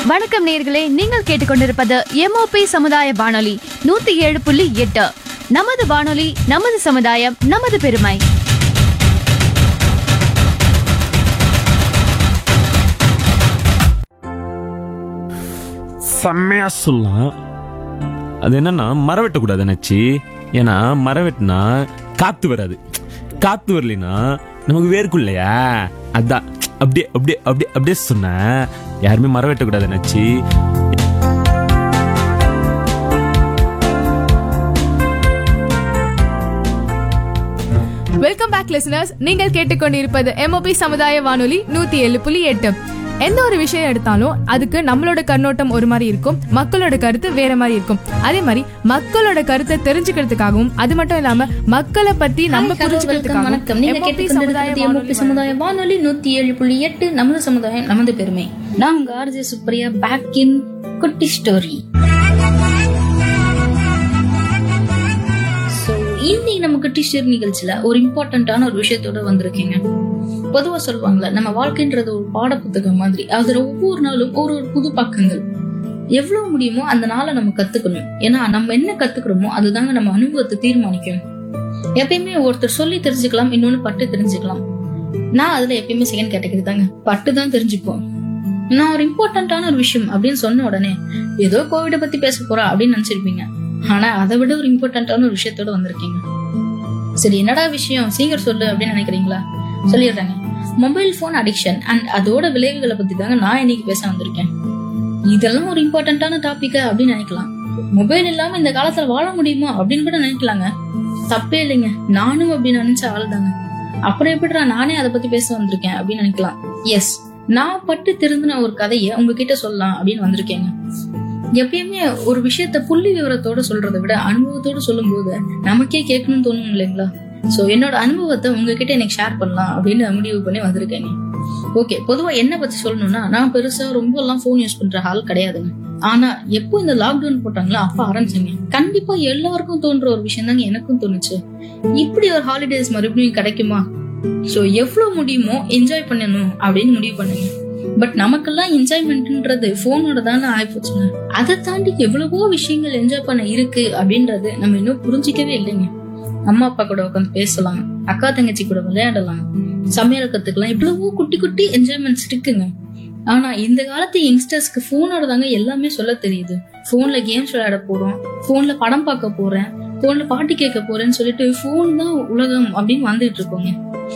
வணக்கம் நேர்களே நீங்கள் கேட்டுக்கொண்டிருப்பது எம்ஓபி சமுதாய வானொலி நூத்தி ஏழு புள்ளி எட்டு நமது வானொலி நமது சமுதாயம் நமது பெருமை செம்மையா சொல்லலாம் அது என்னன்னா மரம் வெட்டக்கூடாது நச்சு ஏன்னா மரம் வெட்டினா காத்து வராது காத்து வரலைன்னா நமக்கு வேர்க்கும் இல்லையா அதான் அப்படியே அப்படியே அப்படியே அப்படியே சொன்னேன் யாருமே மரம் வெட்டக்கூடாது நச்சு வெல்கம் பேக் லிசனர்ஸ் நீங்கள் கேட்டுக்கொண்டிருப்பது எம்ஓபி சமுதாய வானொலி நூத்தி ஏழு புள்ளி எட்டு எந்த ஒரு விஷயம் எடுத்தாலும் அதுக்கு நம்மளோட கண்ணோட்டம் ஒரு மாதிரி இருக்கும் மக்களோட கருத்து வேற மாதிரி இருக்கும் அதே மாதிரி மக்களோட கருத்தை தெரிஞ்சுக்கிறதுக்காகவும் அது மட்டும் இல்லாம மக்களை பத்தி நம்ம Hi, hello, welcome, வணக்கம் நீங்க கேட்டுக்கொண்டிருக்கிறது எம்ஓபி சமுதாய வானொலி நூத்தி ஏழு புள்ளி எட்டு நமது சமுதாயம் நமது பெருமை நான் உங்க ஆர்ஜே சுப்ரியா பேக் இன் குட்டி ஸ்டோரி ஸோ இன்னைக்கு நம்ம குட்டி ஸ்டோரி நிகழ்ச்சியில ஒரு இம்பார்ட்டன்டான ஒரு விஷயத்தோட வந்திருக்கீங்க பொதுவா சொல்லுவாங்கல்ல நம்ம வாழ்க்கைன்றது ஒரு பாட புத்தகம் மாதிரி அதுல ஒவ்வொரு நாளும் ஒரு ஒரு புது பக்கங்கள் எவ்வளவு முடியுமோ அந்த நாளை நம்ம கத்துக்கணும் ஏன்னா நம்ம என்ன கத்துக்கிறோமோ அதுதாங்க நம்ம அனுபவத்தை தீர்மானிக்கும் எப்பயுமே ஒருத்தர் சொல்லி தெரிஞ்சுக்கலாம் இன்னொன்னு பட்டு தெரிஞ்சுக்கலாம் நான் அதுல எப்பயுமே செகண்ட் கேட்டகரி தாங்க பட்டு தான் தெரிஞ்சுப்போம் நான் ஒரு இம்பார்ட்டன்டான ஒரு விஷயம் அப்படின்னு சொன்ன உடனே ஏதோ கோவிட பத்தி பேச போறா அப்படின்னு நினைச்சிருப்பீங்க ஆனா அதை விட ஒரு இம்பார்ட்டன்டான ஒரு விஷயத்தோட வந்திருக்கீங்க சரி என்னடா விஷயம் சீக்கிரம் சொல்லு அப்படின்னு நினைக்கிறீங்களா சொல்லிடுறேங்க மொபைல் போன் அடிக்ஷன் அண்ட் அதோட விளைவுகளை பத்தி தாங்க நான் இன்னைக்கு பேச வந்திருக்கேன் இதெல்லாம் ஒரு இம்பார்ட்டன்டான டாபிக் அப்படின்னு நினைக்கலாம் மொபைல் இல்லாம இந்த காலத்துல வாழ முடியுமா அப்படின்னு கூட நினைக்கலாங்க தப்பே இல்லைங்க நானும் அப்படின்னு நினைச்ச ஆள் தாங்க அப்புறம் எப்படிடா நானே அதை பத்தி பேச வந்திருக்கேன் அப்படின்னு நினைக்கலாம் எஸ் நான் பட்டு திருந்தின ஒரு கதையை உங்ககிட்ட சொல்லலாம் அப்படின்னு வந்திருக்கேங்க எப்பயுமே ஒரு விஷயத்த புள்ளி விவரத்தோட சொல்றதை விட அனுபவத்தோட சொல்லும்போது நமக்கே கேட்கணும்னு தோணும் இல்லைங்களா சோ என்னோட அனுபவத்தை உங்ககிட்ட எனக்கு ஷேர் பண்ணலாம் அப்படின்னு முடிவு பண்ணி வந்திருக்கேங்க ஓகே பொதுவா என்ன பத்தி சொல்லணும்னா நான் பெருசா ரொம்ப எல்லாம் போன் யூஸ் பண்ற ஆள் கிடையாதுங்க ஆனா எப்போ இந்த லாக்டவுன் போட்டாங்களோ அப்ப ஆரம்பிச்சேங்க கண்டிப்பா எல்லாருக்கும் தோன்ற ஒரு விஷயம் தாங்க எனக்கும் தோணுச்சு இப்படி ஒரு ஹாலிடேஸ் மறுபடியும் கிடைக்குமா சோ எவ்வளவு முடியுமோ என்ஜாய் பண்ணணும் அப்படின்னு முடிவு பண்ணுங்க பட் நமக்கெல்லாம் என்ஜாய்மெண்ட்ன்றது போனோட தானே ஆயிப்போச்சுங்க அதை தாண்டி எவ்வளவோ விஷயங்கள் என்ஜாய் பண்ண இருக்கு அப்படின்றது நம்ம இன்னும் புரிஞ்சிக்கவே இல்லைங்க அம்மா அப்பா கூட உட்காந்து பேசலாம் அக்கா தங்கச்சி கூட விளையாடலாம் சமையல் கத்துக்கலாம் இவ்வளவோ குட்டி குட்டி என்ஜாய்மெண்ட்ஸ் இருக்குங்க ஆனா இந்த காலத்து யங்ஸ்டர்ஸ்க்கு போனோட தாங்க எல்லாமே சொல்ல தெரியுது போன்ல கேம்ஸ் விளையாட போறோம் போன்ல படம் பார்க்க போறேன் போன்ல பாட்டு கேட்க போறேன்னு சொல்லிட்டு போன் தான் உலகம் அப்படின்னு வந்துட்டு இருக்கோங்க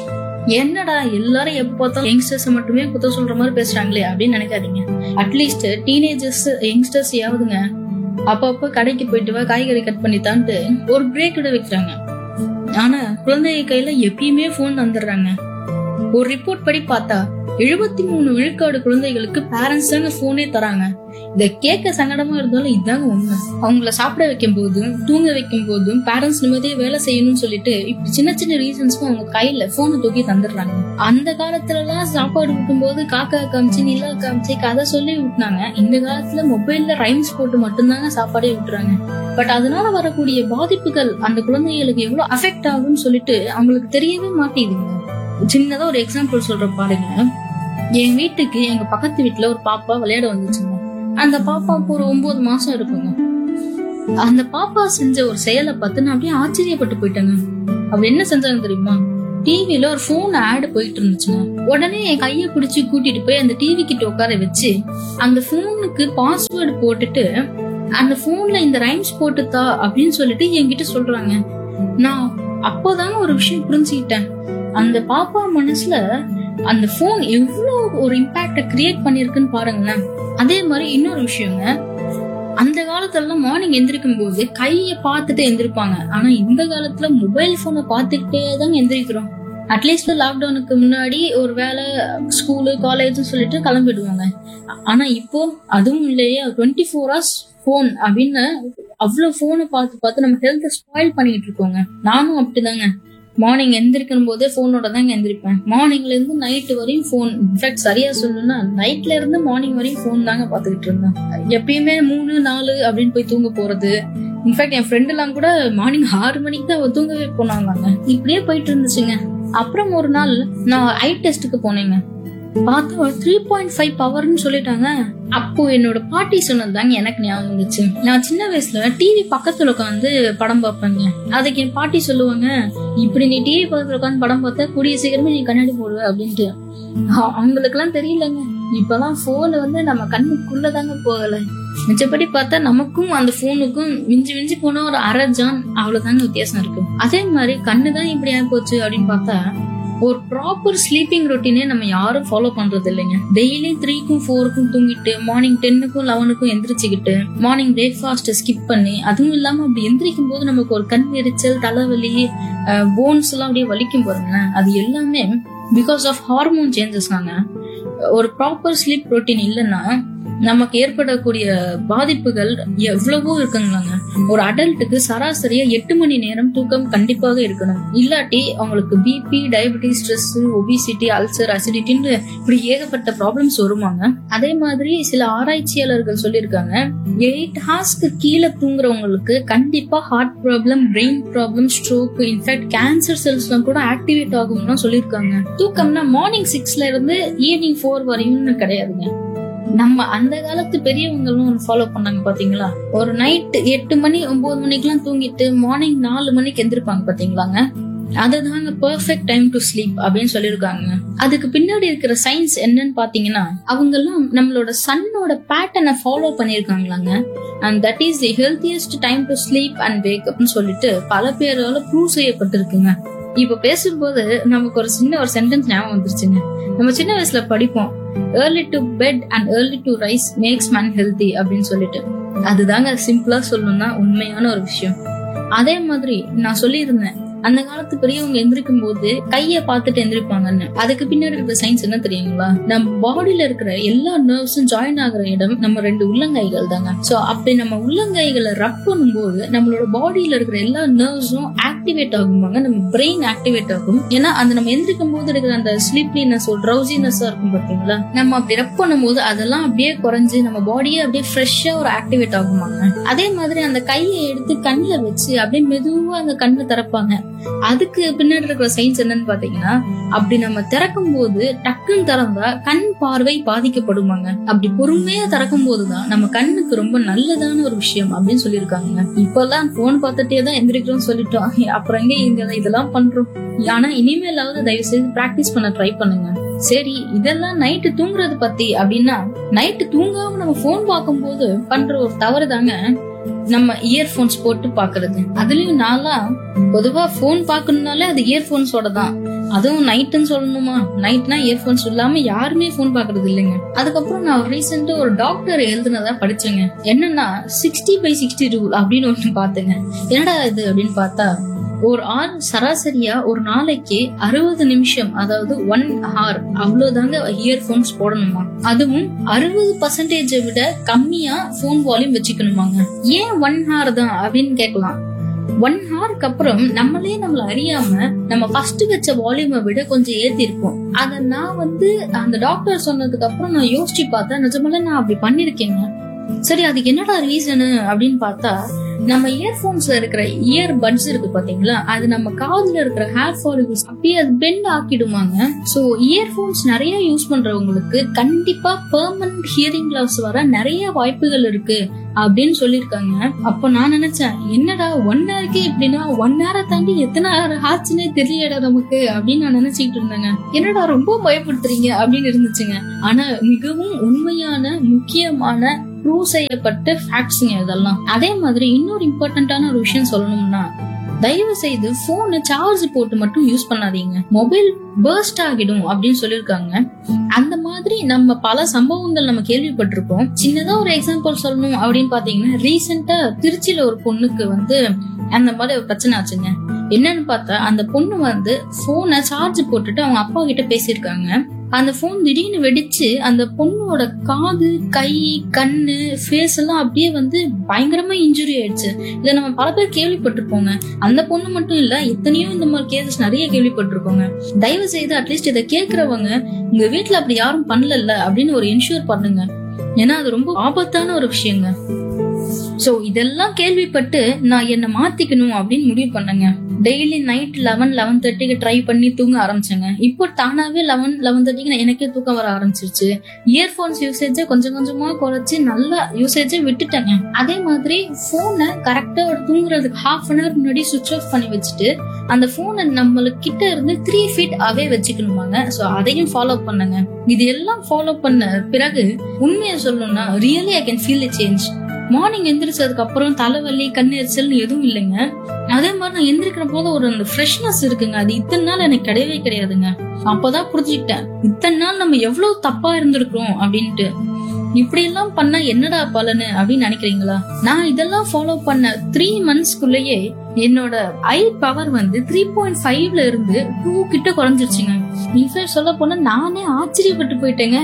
என்னடா எல்லாரும் எப்ப பார்த்தாலும் யங்ஸ்டர்ஸ் மட்டுமே குத்த சொல்ற மாதிரி பேசுறாங்களே அப்படின்னு நினைக்காதீங்க அட்லீஸ்ட் டீனேஜர்ஸ் யங்ஸ்டர்ஸ் யாவதுங்க அப்பப்ப கடைக்கு போயிட்டு வா காய்கறி கட் பண்ணி தான்ட்டு ஒரு பிரேக் விட வைக்கிறாங்க ஆனா குழந்தைங்க கையில எப்பயுமே போன் வந்துடுறாங்க ஒரு ரிப்போர்ட் படி பார்த்தா எழுபத்தி மூணு விழுக்காடு குழந்தைகளுக்கு பேரண்ட்ஸ் தாங்க போனே தராங்க இத கேட்க சங்கடமா இருந்தாலும் இதாங்க உண்மை அவங்கள சாப்பிட வைக்கும் போதும் தூங்க வைக்கும் போதும் பேரண்ட்ஸ் நிம்மதியா வேலை செய்யணும்னு சொல்லிட்டு இப்படி சின்ன சின்ன ரீசன்ஸ்க்கு அவங்க கையில போனை தூக்கி தந்துடுறாங்க அந்த காலத்துல எல்லாம் சாப்பாடு ஊட்டும் போது காக்கா காமிச்சு நிலா காமிச்சு கதை சொல்லி ஊட்டினாங்க இந்த காலத்துல மொபைல்ல ரைம்ஸ் போட்டு மட்டும்தாங்க சாப்பாடே ஊட்டுறாங்க பட் அதனால வரக்கூடிய பாதிப்புகள் அந்த குழந்தைகளுக்கு எவ்வளவு அஃபெக்ட் ஆகும்னு சொல்லிட்டு அவங்களுக்கு தெரியவே மாட்டேங்குதுங்க சின்னதா ஒரு எக்ஸாம்பிள் சொல்ற பாருங்க என் வீட்டுக்கு எங்க பக்கத்து வீட்டுல ஒரு பாப்பா விளையாட வந்துச்சுங்க அந்த பாப்பாவுக்கு ஒரு ஒன்பது மாசம் இருக்குங்க அந்த பாப்பா செஞ்ச ஒரு செயலை பார்த்து நான் அப்படியே ஆச்சரியப்பட்டு போயிட்டேங்க அவ என்ன செஞ்சாங்க தெரியுமா டிவில ஒரு போன் ஆட் போயிட்டு இருந்துச்சுங்க உடனே என் கைய பிடிச்சு கூட்டிட்டு போய் அந்த டிவி கிட்ட உட்கார வச்சு அந்த போனுக்கு பாஸ்வேர்டு போட்டுட்டு அந்த போன்ல இந்த ரைம்ஸ் போட்டுத்தா அப்படின்னு சொல்லிட்டு என்கிட்ட சொல்றாங்க நான் அப்போதாங்க ஒரு விஷயம் புரிஞ்சுக்கிட்டேன் அந்த பாப்பா மனசுல அந்த போன் எவ்வளவு ஒரு இம்பாக்ட கிரியேட் பண்ணிருக்குன்னு பாருங்களேன் அதே மாதிரி இன்னொரு விஷயங்க அந்த காலத்துல மார்னிங் எந்திரிக்கும் போது கைய பார்த்துட்டு எந்திரிப்பாங்க ஆனா இந்த காலத்துல மொபைல் போனை பார்த்துக்கிட்டே தான் எந்திரிக்கிறோம் அட்லீஸ்ட் லாக்டவுனுக்கு முன்னாடி ஒரு வேலை ஸ்கூலு காலேஜ்னு சொல்லிட்டு கிளம்பிடுவாங்க ஆனா இப்போ அதுவும் இல்லையே டுவெண்ட்டி ஃபோர் ஹவர்ஸ் ஃபோன் அப்படின்னு அவ்வளவு போனை பார்த்து பார்த்து நம்ம ஹெல்த்தை ஸ்பாயில் பண்ணிட்டு இருக்கோங்க நானும் அப்படிதாங்க மார்னிங் எந்திரிக்கும் போதே போனோட தாங்க எந்திரிப்பேன் மார்னிங்ல இருந்து நைட் வரையும் போன் இன்ஃபேக்ட் சரியா சொல்லணும்னா நைட்ல இருந்து மார்னிங் வரையும் போன் தாங்க பாத்துக்கிட்டு இருந்தேன் எப்பயுமே மூணு நாலு அப்படின்னு போய் தூங்க போறது இன்ஃபேக்ட் என் ஃப்ரெண்ட் எல்லாம் கூட மார்னிங் ஆறு மணிக்கு தான் அவ தூங்கவே போனாங்க இப்படியே போயிட்டு இருந்துச்சுங்க அப்புறம் ஒரு நாள் நான் ஐ டெஸ்ட்டுக்கு போனேங்க பார்த்தா த்ரீ பாயிண்ட் ஃபைவ் பவர்னு சொல்லிட்டாங்க அப்போ என்னோட பாட்டி சொன்னதுதாங்க எனக்கு ஞாபகம் வந்துச்சு நான் சின்ன வயசுல டிவி பக்கத்துல உட்காந்து படம் பார்ப்பேங்க அதுக்கு என் பாட்டி சொல்லுவாங்க இப்படி நீ டிவி பக்கத்துல உட்காந்து படம் பார்த்தா கூடிய சீக்கிரமே நீ கண்ணாடி போடுவ அப்படின்ட்டு அ- அவங்களுக்கெல்லாம் தெரியலங்க இப்பெல்லாம் போன் வந்து நம்ம கண்ணுக்குள்ளதாங்க போகல மிச்சப்படி பார்த்தா நமக்கும் அந்த போனுக்கும் மிஞ்சி மிஞ்சி போனா ஒரு அரை ஜான் அவ்வளவுதாங்க வித்தியாசம் இருக்கு அதே மாதிரி கண்ணு தான் இப்படி ஆகி போச்சு அப்படின்னு பார்த்தா ஒரு ப்ராப்பர் ஸ்லீப்பிங் ரொட்டீனே நம்ம யாரும் ஃபாலோ பண்றது இல்லைங்க டெய்லி த்ரீக்கும் ஃபோருக்கும் தூங்கிட்டு மார்னிங் டென்னுக்கும் லெவனுக்கும் எந்திரிச்சுக்கிட்டு மார்னிங் பிரேக்ஃபாஸ்ட் ஸ்கிப் பண்ணி அதுவும் இல்லாம அப்படி எந்திரிக்கும் போது நமக்கு ஒரு கண் எரிச்சல் தலைவலி போன்ஸ் எல்லாம் அப்படியே வலிக்கும் பாருங்க அது எல்லாமே பிகாஸ் ஆஃப் ஹார்மோன் சேஞ்சஸ் தாங்க ஒரு ப்ராப்பர் ஸ்லீப் ரொட்டீன் இல்லைன்னா நமக்கு ஏற்படக்கூடிய பாதிப்புகள் எவ்வளவோ இருக்குங்களாங்க ஒரு அடல்ட்டுக்கு சராசரியா எட்டு மணி நேரம் தூக்கம் கண்டிப்பாக இருக்கணும் இல்லாட்டி அவங்களுக்கு BP diabetes stress obesity ulcer அசிடிட்டின்னு இப்படி ஏகப்பட்ட ப்ராப்ளம்ஸ் வருவாங்க அதே மாதிரி சில ஆராய்ச்சியாளர்கள் சொல்லியிருக்காங்க எயிட் ஹார்ஸ்க்கு கீழே தூங்குறவங்களுக்கு கண்டிப்பா heart problem brain problem stroke in fact cancer செல்ஸ்லாம் கூட ஆக்டிவேட் ஆகும்னு சொல்லியிருக்காங்க தூக்கம்னா மார்னிங் சிக்ஸ்ல இருந்து ஈவினிங் ஃபோர் வரையும்னு கிடையாதுங்க நம்ம அந்த காலத்து பெரியவங்களும் ஃபாலோ பண்ணாங்க பாத்தீங்களா ஒரு நைட் எட்டு மணி ஒன்பது மணிக்கெல்லாம் தூங்கிட்டு மார்னிங் நாலு மணிக்கு எந்திருப்பாங்க பாத்தீங்களாங்க அதுதாங்க பெர்ஃபெக்ட் டைம் டு ஸ்லீப் அப்படின்னு சொல்லியிருக்காங்க அதுக்கு பின்னாடி இருக்கிற சயின்ஸ் என்னன்னு பாத்தீங்கன்னா அவங்க எல்லாம் நம்மளோட சன்னோட பேட்டர்னை ஃபாலோ பண்ணியிருக்காங்களாங்க and that is the healthiest time to sleep and wake அப்னு சொல்லிட்டு பல பேரால ப்ரூவ் செய்யப்பட்டிருக்குங்க இப்ப பேசும்போது நமக்கு ஒரு சின்ன ஒரு சென்டென்ஸ் ஞாபகம் வந்துருச்சுங்க நம்ம சின்ன வயசுல படிப்போம் early to bed and early to rise makes man healthy அப்படின்னு சொல்லிட்டு அதுதாங்க சிம்பிளா சொல்லணும்னா உண்மையான ஒரு விஷயம் அதே மாதிரி நான் சொல்லியிருந்தேன் அந்த காலத்து பெரியவங்க எந்திரிக்கும் போது கைய பார்த்துட்டு எந்திரிப்பாங்கன்னு அதுக்கு பின்னாடி இருக்கிற சயின்ஸ் என்ன தெரியுங்களா நம்ம பாடியில இருக்கிற எல்லா நர்வ்ஸும் ஜாயின் ஆகுற இடம் நம்ம ரெண்டு உள்ளங்கைகள் தாங்க சோ அப்படி நம்ம உள்ளங்கைகளை ரப் பண்ணும்போது நம்மளோட பாடியில இருக்கிற எல்லா நர்வ்ஸும் ஆக்டிவேட் ஆகுவாங்க நம்ம பிரெயின் ஆக்டிவேட் ஆகும் ஏன்னா அந்த நம்ம எந்திரிக்கும் போது இருக்கிற அந்த ஸ்லீப்லினஸ் ஒரு ட்ரௌசினஸ் இருக்கும் பாத்தீங்களா நம்ம அப்படி ரப் பண்ணும்போது அதெல்லாம் அப்படியே குறைஞ்சு நம்ம பாடியே அப்படியே ஃப்ரெஷ்ஷா ஒரு ஆக்டிவேட் ஆகுமாங்க அதே மாதிரி அந்த கையை எடுத்து கண்ணுல வச்சு அப்படியே மெதுவா அந்த கண்ணை திறப்பாங்க அதுக்கு பின்னாடி இருக்கிற சயின்ஸ் என்னன்னு பாத்தீங்கன்னா அப்படி நம்ம திறக்கும் போது டக்குன்னு திறந்தா கண் பார்வை பாதிக்கப்படுமாங்க அப்படி பொறுமையா திறக்கும் போதுதான் நம்ம கண்ணுக்கு ரொம்ப நல்லதான ஒரு விஷயம் அப்படின்னு சொல்லியிருக்காங்க இப்பெல்லாம் போன் பார்த்துட்டே தான் எந்திரிக்கிறோம் சொல்லிட்டோம் அப்புறம் எங்க இங்க இதெல்லாம் பண்றோம் ஆனா இனிமேலாவது தயவு செய்து பிராக்டிஸ் பண்ண ட்ரை பண்ணுங்க சரி இதெல்லாம் நைட்டு தூங்குறது பத்தி அப்படின்னா நைட்டு தூங்காம நம்ம போன் பார்க்கும்போது பண்ற ஒரு தவறு தாங்க நம்ம இயர்போன்ஸ் போட்டு பாக்குறது அதுலயும் நான்லாம் பொதுவா போன் பாக்கணும்னாலே அது இயர்போன்ஸோட தான் அதுவும் நைட்டுன்னு சொல்லணுமா நைட்னா இயர்போன்ஸ் இல்லாம யாருமே போன் பாக்குறது இல்லைங்க அதுக்கப்புறம் நான் ரீசெண்டா ஒரு டாக்டர் எழுதுனதா படிச்சேங்க என்னன்னா சிக்ஸ்டி பை சிக்ஸ்டி ரூல் அப்படின்னு ஒண்ணு பாத்துங்க என்னடா இது அப்படின்னு பார்த்தா ஒரு ஆண் சராசரியா ஒரு நாளைக்கு அறுபது நிமிஷம் அதாவது ஒன் ஹார் அவ்வளவுதாங்க இயர்போன்ஸ் போடணுமா அதுவும் அறுபது பர்சன்டேஜை விட கம்மியா போன் வால்யூம் வச்சுக்கணுமாங்க ஏன் ஒன் ஹார் தான் அப்படின்னு கேட்கலாம் ஒன் ஹாருக்கு அப்புறம் நம்மளே நம்மள அறியாம நம்ம ஃபர்ஸ்ட் வச்ச வால்யூமை விட கொஞ்சம் ஏத்தி இருப்போம் அத நான் வந்து அந்த டாக்டர் சொன்னதுக்கு அப்புறம் நான் யோசிச்சு பார்த்தேன் நிஜமால நான் அப்படி பண்ணிருக்கேங்க சரி அதுக்கு என்னடா ரீசனு அப்படின்னு பார்த்தா நம்ம இயர்போன்ஸ்ல இருக்கிற இயர் பட்ஸ் இருக்கு பாத்தீங்களா அது நம்ம காதுல இருக்கிற ஹேர் ஃபாலிகல்ஸ் அப்படியே அது பெண்ட் ஆக்கிடுவாங்க சோ இயர்போன்ஸ் நிறைய யூஸ் பண்றவங்களுக்கு கண்டிப்பா பெர்மனன்ட் ஹியரிங் லாஸ் வர நிறைய வாய்ப்புகள் இருக்கு அப்படின்னு சொல்லிருக்காங்க அப்ப நான் நினைச்சேன் என்னடா ஒன் ஹவருக்கே இப்படின்னா ஒன் ஹவரை தாண்டி எத்தனை ஹவர் ஆச்சுன்னே தெரியலடா நமக்கு அப்படின்னு நான் நினைச்சுக்கிட்டு இருந்தேங்க என்னடா ரொம்ப பயப்படுத்துறீங்க அப்படின்னு இருந்துச்சுங்க ஆனா மிகவும் உண்மையான முக்கியமான ப்ரூவ் செய்யப்பட்ட ஃபேக்ட்ஸுங்க இதெல்லாம் அதே மாதிரி இன்னொரு இம்பார்ட்டன்டான ஒரு விஷயம் சொல்லணும்னா தயவு செய்து போனை சார்ஜ் போட்டு மட்டும் யூஸ் பண்ணாதீங்க மொபைல் பர்ஸ்ட் ஆகிடும் அப்படின்னு சொல்லியிருக்காங்க அந்த மாதிரி நம்ம பல சம்பவங்கள் நம்ம கேள்விப்பட்டிருக்கோம் சின்னதா ஒரு எக்ஸாம்பிள் சொல்லணும் அப்படின்னு பாத்தீங்கன்னா ரீசெண்டா திருச்சியில ஒரு பொண்ணுக்கு வந்து அந்த மாதிரி ஒரு பிரச்சனை ஆச்சுங்க என்னன்னு பார்த்தா அந்த பொண்ணு வந்து போனை சார்ஜ் போட்டுட்டு அவங்க அப்பா கிட்ட பேசியிருக்காங்க அந்த போன் திடீர்னு வெடிச்சு அந்த பொண்ணோட காது கை கண்ணு ஃபேஸ் எல்லாம் அப்படியே வந்து பயங்கரமா இன்ஜுரி ஆயிடுச்சு இதை நம்ம பல பேர் கேள்விப்பட்டிருப்போங்க அந்த பொண்ணு மட்டும் இல்ல எத்தனையோ இந்த மாதிரி கேசஸ் நிறைய கேள்விப்பட்டிருக்கோங்க தயவு செய்து அட்லீஸ்ட் இதை கேக்குறவங்க உங்க வீட்ல அப்படி யாரும் பண்ணல அப்படின்னு ஒரு இன்ஷூர் பண்ணுங்க ஏன்னா அது ரொம்ப ஆபத்தான ஒரு விஷயங்க சோ இதெல்லாம் கேள்விப்பட்டு நான் என்ன மாத்திக்கணும் அப்படின்னு முடிவு பண்ணேங்க டெய்லி நைட் லெவன் லெவன் தேர்ட்டிக்கு ட்ரை பண்ணி தூங்க ஆரம்பிச்சேங்க இப்போ தானாவே லெவன் லெவன் தேர்ட்டிக்கு எனக்கே தூக்கம் வர ஆரம்பிச்சிருச்சு இயர்போன்ஸ் யூசேஜை கொஞ்சம் கொஞ்சமா குறைச்சு நல்லா யூசேஜை விட்டுட்டேங்க அதே மாதிரி போனை கரெக்டா தூங்குறதுக்கு ஹாஃப் அன் ஹவர் முன்னாடி சுவிச் ஆஃப் பண்ணி வச்சுட்டு அந்த போனை நம்மளுக்கு கிட்ட இருந்து த்ரீ ஃபீட் அவே வச்சுக்கணுமாங்க சோ அதையும் ஃபாலோ பண்ணுங்க இது எல்லாம் ஃபாலோ பண்ண பிறகு உண்மையை சொல்லணும்னா really I can feel change morning எந்திரிச்சதுக்கு அப்புறம் தலைவலி கண்ணெரிச்சல்னு எதுவும் இல்லைங்க அதே மாதிரி நான் எந்திரிக்கிற போது ஒரு அந்த ஃப்ரெஷ்னஸ் இருக்குங்க அது இத்தனை நாள் எனக்கு கிடையவே கிடையாதுங்க அப்பதான் புரிஞ்சுக்கிட்டேன் இத்தனை நாள் நம்ம எவ்வளவு தப்பா இருந்திருக்கிறோம் அப்படின்ட்டு இப்படி எல்லாம் பண்ணா என்னடா பலனு அப்படின்னு நினைக்கிறீங்களா நான் இதெல்லாம் ஃபாலோ பண்ண த்ரீ மந்த்ஸ்க்குள்ளேயே என்னோட ஐ பவர் வந்து த்ரீ பாயிண்ட் ஃபைவ்ல இருந்து டூ கிட்ட குறைஞ்சிருச்சுங்க இன்ஃபேக்ட் சொல்ல போனா நானே ஆச்சரியப்பட்டு போயிட்டேங்க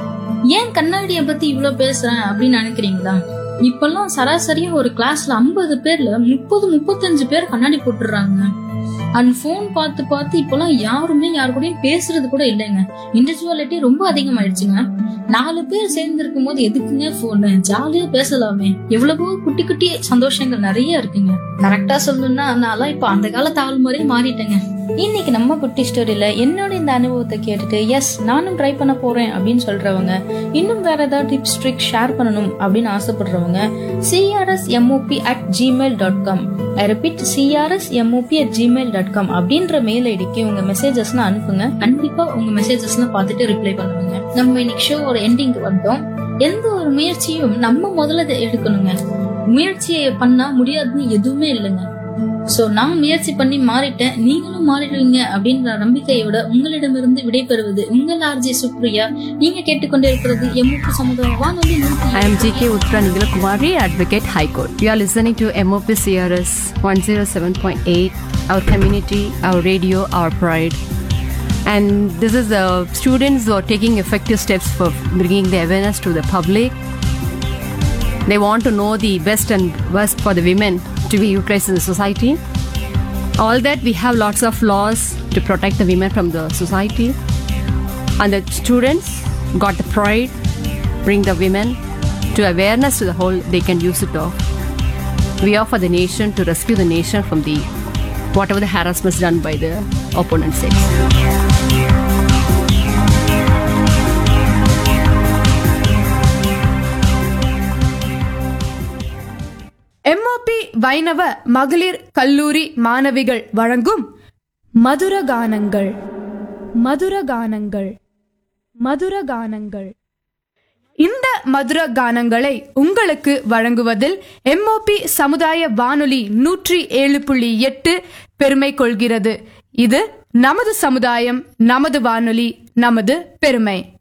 ஏன் கண்ணாடிய பத்தி இவ்ளோ பேசுறேன் அப்படின்னு நினைக்கிறீங்களா இப்பெல்லாம் சராசரியா ஒரு கிளாஸ்ல ஐம்பது பேர்ல முப்பது முப்பத்தஞ்சு பேர் கண்ணாடி போட்டுடுறாங்க அண்ட் போன் பார்த்து பார்த்து இப்பெல்லாம் யாருமே யாரு கூடயும் பேசுறது கூட இல்லைங்க இண்டிவிஜுவாலிட்டி ரொம்ப அதிகமாயிடுச்சுங்க நாலு பேர் சேர்ந்து இருக்கும் போது எதுக்குங்க போனு ஜாலியா பேசலாமே எவ்வளவோ குட்டி குட்டி சந்தோஷங்கள் நிறைய இருக்குங்க கரெக்டா சொல்லணும்னா நான்லாம் இப்ப அந்த காலத்து ஆள் மாதிரியே மாறிட்டேங்க இன்னைக்கு நம்ம குட்டி ஸ்டோரியில என்னோட இந்த அனுபவத்தை கேட்டுட்டு எஸ் நானும் ட்ரை பண்ண போறேன் அப்படின்னு சொல்றவங்க இன்னும் வேற ஏதாவது டிப்ஸ் ட்ரிக் ஷேர் பண்ணணும் அப்படின்னு ஆசைப்படுறவங்க CRS MOB at Gmail dot com I repeat CRS MOB at Gmail dot com அப்படின்ற மெயில் ஐடிக்கு உங்க மெசேஜஸ்லாம் அனுப்புங்க கண்டிப்பா உங்க மெசேஜஸ்லாம் பார்த்துட்டு ரிப்ளை பண்ணுவாங்க நம்ம இன்னைக்கு ஷோ ஒரு எண்டிங் வந்தோம் எந்த ஒரு முயற்சியும் நம்ம முதல்ல இதை எடுக்கணுங்க முயற்சியை பண்ணா முடியாதுன்னு எதுவுமே இல்லைங்க சோ நான் முயற்சி பண்ணி மாறிட்டேன் நீங்களும் மாறிடுவீங்க அப்படின்ற நம்பிக்கையோட உங்களிடமிருந்து விடைபெறுவது உங்கள் ஆர்ஜி சுப்ரியா நீங்க கேட்டுக்கொண்டிருக்கிறது எம்முக்கு சமுதாய வானொலி நூத்தி I am GK Uttara Nigala Kumari, Advocate High Court. You are listening to MOP CRS 107.8, our community, our radio, our pride. And this is the students who are taking effective steps for bringing the awareness to the public. They want to know the best and worst for the women to be utilized in the society. All that we have lots of laws to protect the women from the society. And the students got the pride, bring the women to awareness to the whole they can use it off. We are for the nation to rescue the nation from the whatever the harassments done by the opponent sex. MOP Vaishnav மகளிர் கல்லூரி மாணவிகள் வழங்கும் மதுர கானங்கள் மதுர கானங்கள் மதுர கானங்கள் இந்த மதுர கானங்களை உங்களுக்கு வழங்குவதில் எம்ஓபி சமுதாய வானொலி நூற்றி ஏழு புள்ளி எட்டு பெருமை கொள்கிறது இது நமது சமுதாயம் நமது வானொலி நமது பெருமை